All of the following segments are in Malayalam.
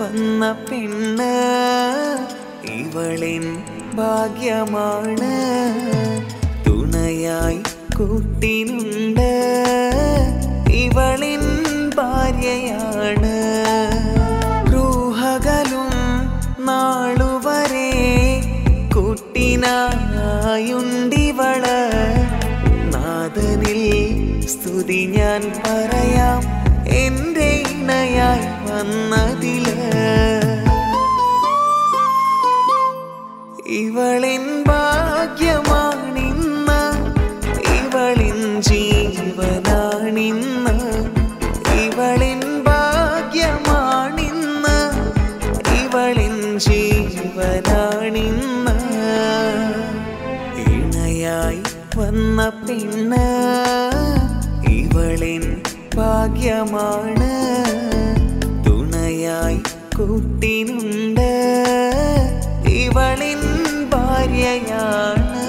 വന്ന പെണ്ണ് ഇവളിൻ ഭാഗ്യമാണ് തുണയായി കൂട്ടിനുണ്ട് ഇവളിൻ ഭാര്യയാണ് റൂഹകലും നാളുവരെ കൂട്ടിനായുണ്ടിവള് നാഥനിൽ സ്തുതി ഞാൻ പറയാം എൻ്റെ ഇണയായി വന്നതില് ഇവളിൻ ഭാഗ്യമാണിന്ന് ഇവളിൻ ജീവനാണിന്ന് ഇവളിൻ ഭാഗ്യമാണിന്ന് ഇവളിൻ ജീവനാണിന്ന് ഇണയായി വന്ന പെണ്ണ് ഇവളിൻ ഭാഗ്യമാണ് തുണയായി കൂട്ടിനുണ്ട് ഇവളിൻ ഭാര്യയാണ്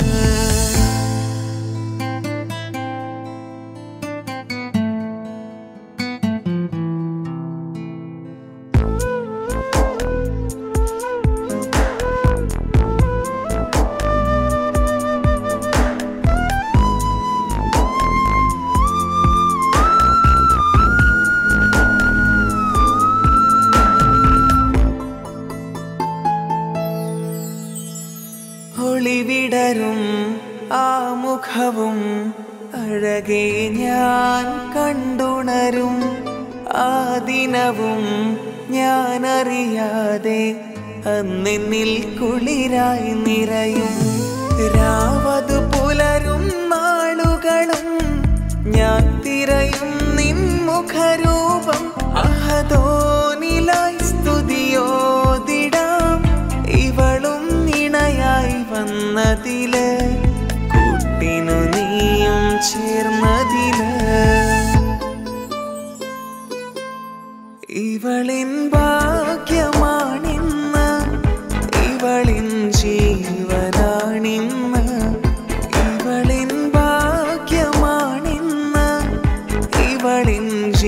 ഒളിവിടരും ആ മുഖവും അഴകെ ഞാൻ കണ്ടുണരും ആ ദിനവും ഞാൻ അറിയാതെ അന്നെന്നിൽ കുളിരായി നിറയും രാവതു പുലരും നാളുകളും ഞാൻ തിരയും നിൻ മുഖരൂപം അഹദോനിലായി സ്തുതിയോതിടാം ഇവളും ഇണയായി വന്നതില് കൂട്ടിനു നീയും ചേർന്നതില് ഇവളിൻ ഭാഗ്യമാണിന്ന് ഇവളിൻ ജീവനാണിന്ന് ഇവളിൻ ഭാഗ്യമാണിന്ന് ഇവളിൻ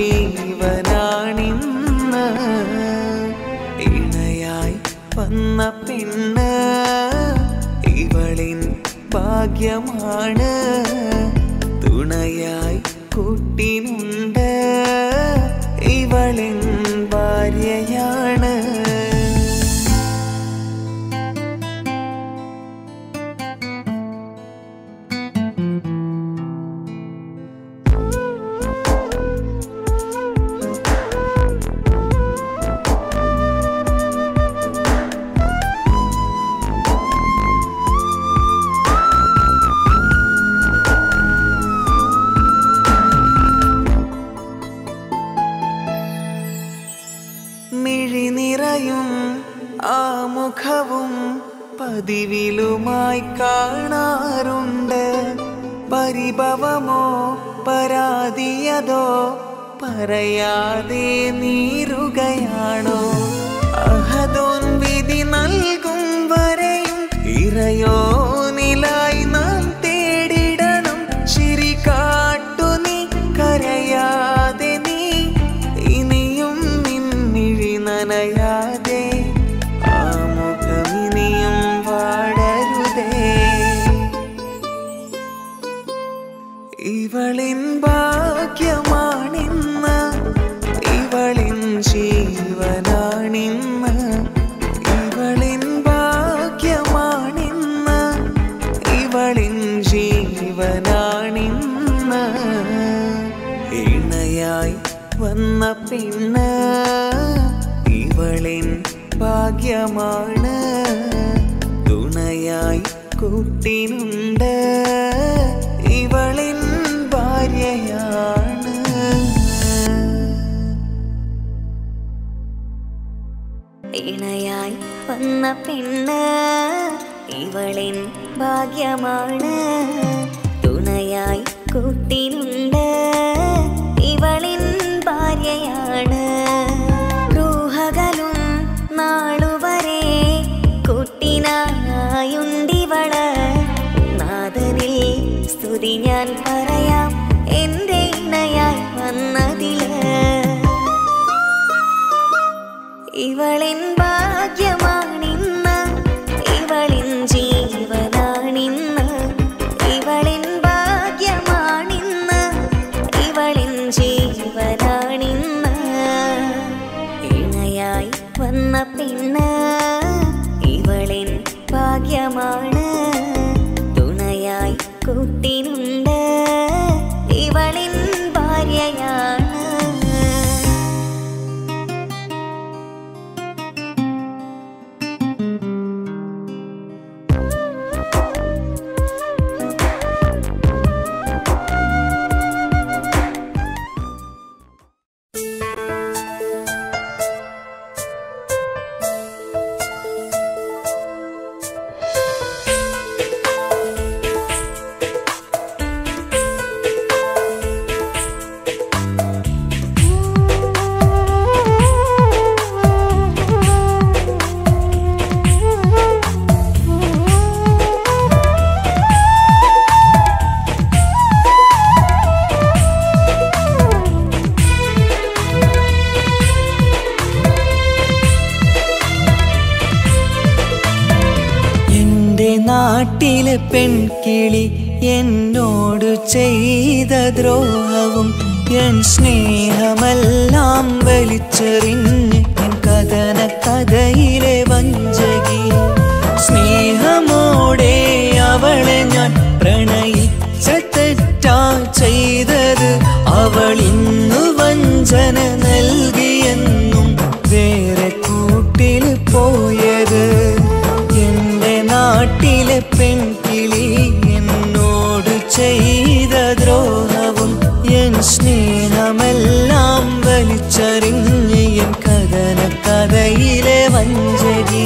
ജീവനാണിന്ന് ഇണയായി വന്ന പെണ്ണ് ഇവളിൻ ഭാഗ്യമാണ് തുണയായി കൂട്ടിനുണ്ട് ഇവളിൻ ഭാര്യയാണ് മിഴി നിറയും ആ മുഖവും പതിവിലുമായി കാണാറുണ്ട് പരിഭവമോ പരാതിയതോ പറയാതെ നീറുകയാണോ അഹദോൻ വിധി നൽകും വരെയും ഇറയോനിലായി നാം തേടിടണം ചിരി കാട്ടു നീ കരയാതെ നീ ഇനിയും നിന്നിഴി നനയാതെ ആ മുഖമിനിയും വാടരുതേ ഇവളിൻ ഭാഗ്യമാണിന്ന് ഇവളിൻ ജീവനാണിന്ന് ഇവളിൻ ഭാഗ്യമാണിന്ന് ഇവളിൻ ജീവനാണിന്ന് ഇണയായി വന്ന പെണ്ണ് ഇവളിൻ ഭാഗ്യമാണ് തുണയായി കൂട്ടിനുണ്ട് ഇവളിൻ ഭാര്യയാണ് ഇണയായി വന്ന പെണ്ണ് ഇവളിൻ ഭാഗ്യമാണ് തുണയായി കൂട്ടിനുണ്ട് ഇവളിൻ ഭാര്യയാണ് റൂഹകലും നാളുവരെ കൂട്ടിനായുണ്ടിവള് നാഥനിൽ സ്തുതി ഞാൻ പറയാം എൻ്റെ ഇണയായി വന്നതില് ജീവനാണിന്ന് ഇണയായി വന്ന പെണ്ണ് ഇവളിൻ ഭാഗ്യമാണ് തുണയായി കൂട്ടിനുണ്ട് ഇവളിൻ ഭാര്യയാണ് എന്റെ നാട്ടിലെ പെൺകിളി എന്നോട് ചെയ്ത ദ്രോഹവും എൻ സ്നേഹമെല്ലാം വലിച്ചെറിഞ്ഞ് എൻ കഥന കഥയിലെ വഞ്ചകി സ്നേഹമോടെ അവളെ ഞാൻ പ്രണയിച്ച തെറ്റാ ചെയ്തത് അവൾ ഇന്നു വഞ്ചന നൽകിയെന്നും വേറെ കൂട്ടിൽ പോയത് എന്റെ നാട്ടിലെ പെൺകിളി എന്നോട് ചെയ്ത ദ്രോഹവും എൻ സ്നേഹമെല്ലാം വലിച്ചറിഞ്ഞ് എൻ കഥന കഥയിലെ വഞ്ചകി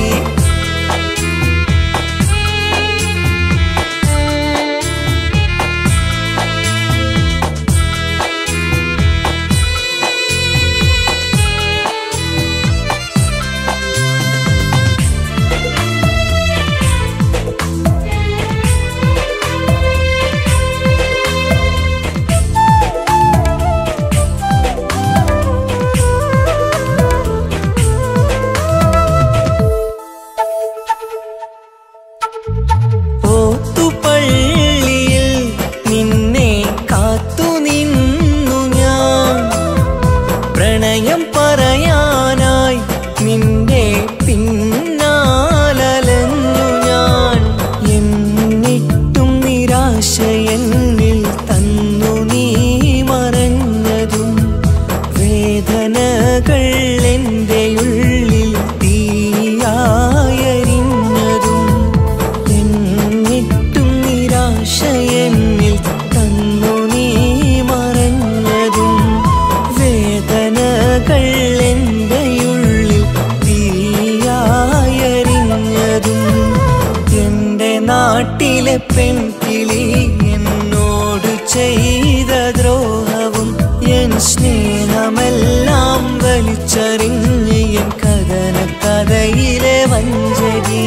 ഓത്തുപള്ളിയിൽ നിന്നെ കാത്തു നിന്നു ഞാൻ പ്രണയം പറയാനായി നിന്റെ പിന്നാലലഞ്ഞു ഞാൻ എന്നിട്ടും നിരാശ എന്നിൽ തന്നു നീ മറഞ്ഞതും വേദനകൾ എൻ്റെ ഉള്ളിൽ തീയായരിഞ്ഞതും എന്നിട്ടും നിരാശ എന്നിൽ തന്നു നീ മറഞ്ഞതും വേദനകൾ എൻ്റെ ഉള്ളിൽ തീയായരിഞ്ഞതും എൻ്റെ നാട്ടിലെ പെൺകിളി എന്നോട് ചെയ്ത ദ്രോഹവും എൻ സ്നേഹമെല്ലാം വലിച്ചറിഞ്ഞ് എൻ കഥന കഥയിലെ വഞ്ചകി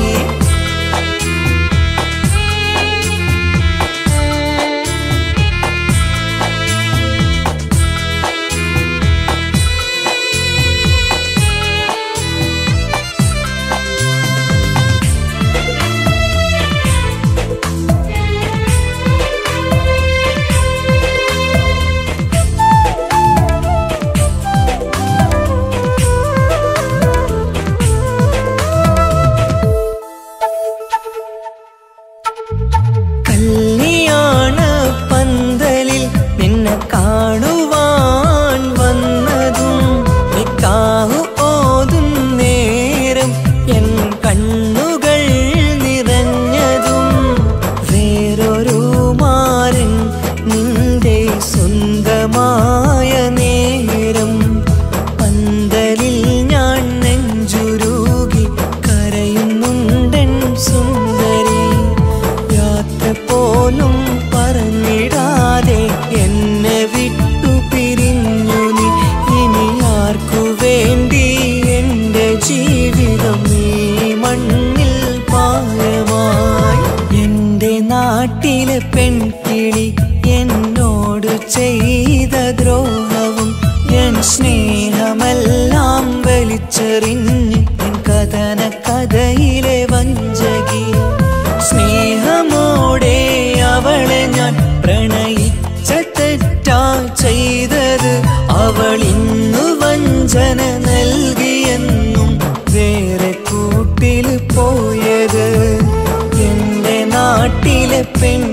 കല്യാണ പന്തലിൽ നിന്നെ കാണുവാൻ വന്നതും നിക്കാഹു ഓതും നേരം എൻ കണ്ണുകൾ നിറഞ്ഞതും വേറൊരു മാരൻ നിന്റെ സ്വന്തമായ നേരം പന്തലിൽ ഞാൻ നെഞ്ചുരുകി കരയുന്നുണ്ടൻ സുന്ദരി യാത്ര പോലും പറഞ്ഞിടാതെ എന്നെ വിട്ടു പിരിഞ്ഞു നീ ഇനി ആർക്കു വേണ്ടി എൻ്റെ ജീവിതം ഈ മണ്ണിൽ പാഴമായി എൻ്റെ നാട്ടിലെ പെൺകിളി എന്നോട് ചെയ്ത ദ്രോഹവും എൻ സ്നേഹമെല്ലാം വലിച്ചെറിഞ്ഞ് എൻ കഥന കഥയിലെ വഞ്ചകി സ്നേഹമോടെ അവളെ ഞാൻ പ്രണയിച്ച തെറ്റാ ചെയ്തത് അവൾ ഇന്നു വഞ്ചന നൽകിയെന്നും വേറെ കൂട്ടിൽ പോയത് എന്റെ നാട്ടിലെ പെൺ